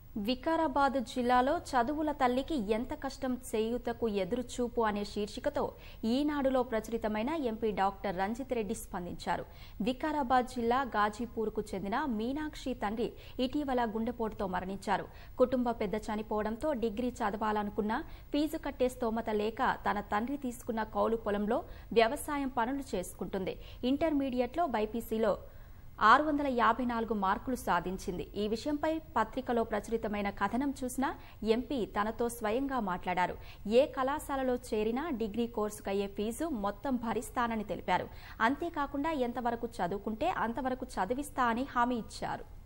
వికారాబాద్ జిల్లాలో చదువుల తల్లికి ఎంత కష్టం చేయూతకు ఎదురుచూపు అనే శీర్షికతో ఈనాడులో ప్రచురితమైన ఎంపీ డాక్టర్ రంజిత్ రెడ్డి స్పందించారు వికారాబాద్ జిల్లా గాజీపూర్కు చెందిన మీనాక్షి తండ్రి ఇటీవల గుండెపోటుతో మరణించారు కుటుంబ పెద్ద చనిపోవడంతో డిగ్రీ చదవాలనుకున్న ఫీజు కట్టే స్తోమత లేక తన తండ్రి తీసుకున్న కౌలు పొలంలో వ్యవసాయం పనులు చేసుకుంటుంది ఇంటర్మీడియట్లో బైపీసీలో ఆరు వందల యాభై నాలుగు మార్కులు సాధించింది ఈ విషయంపై పత్రికలో ప్రచురితమైన కథనం చూసిన ఎంపీ తనతో స్వయంగా మాట్లాడారు ఏ కళాశాలలో చేరినా డిగ్రీ కోర్సుకు అయ్యే ఫీజు మొత్తం భరిస్తానని తెలిపారు అంతేకాకుండా ఎంతవరకు చదువుకుంటే అంతవరకు చదివిస్తా అని హామీ ఇచ్చారు